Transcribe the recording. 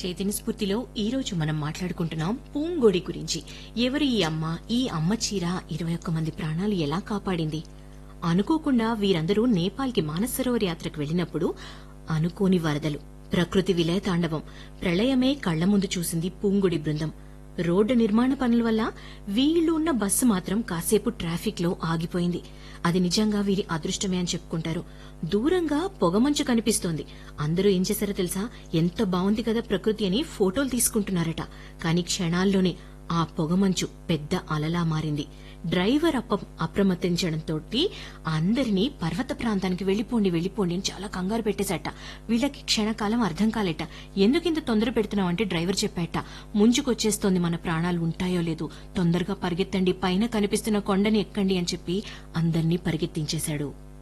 చైతన్య స్ఫూర్తిలో ఈ రోజు మనం మాట్లాడుకుంటున్నాం పూంగొడి గురించి ఎవరు ఈ అమ్మ ఈ అమ్మ చీర ఇరవై ఒక్క మంది ప్రాణాలు ఎలా కాపాడింది అనుకోకుండా వీరందరూ నేపాల్కి మానసరోవర్ యాత్రకు వెళ్లినప్పుడు అనుకోని వరదలు ప్రకృతి విలయ తాండవం ప్రళయమే కళ్ల ముందు చూసింది పూంగుడి బృందం రోడ్డు నిర్మాణ పనుల వల్ల వీళ్లు ఉన్న బస్సు మాత్రం కాసేపు ట్రాఫిక్ లో ఆగిపోయింది అది నిజంగా వీరి అదృష్టమే అని చెప్పుకుంటారు దూరంగా పొగమంచు కనిపిస్తోంది అందరూ ఏం చేశారో తెలుసా ఎంత బాగుంది కదా ప్రకృతి అని ఫోటోలు తీసుకుంటున్నారట కాని క్షణాల్లోనే ఆ పొగమంచు పెద్ద అలలా మారింది డ్రైవర్ అప్ప అప్రమత్తించడంతో అందరినీ పర్వత ప్రాంతానికి వెళ్లిపోండి వెళ్లిపోండి అని చాలా కంగారు పెట్టేశాట వీళ్ళకి క్షణకాలం అర్థం కాలేట ఎందుకింత తొందర పెడుతున్నావు అంటే డ్రైవర్ చెప్పాట ముంచుకొచ్చేస్తోంది మన ప్రాణాలు ఉంటాయో లేదు తొందరగా పరిగెత్తండి పైన కనిపిస్తున్న కొండని ఎక్కండి అని చెప్పి అందర్నీ పరిగెత్తించేశాడు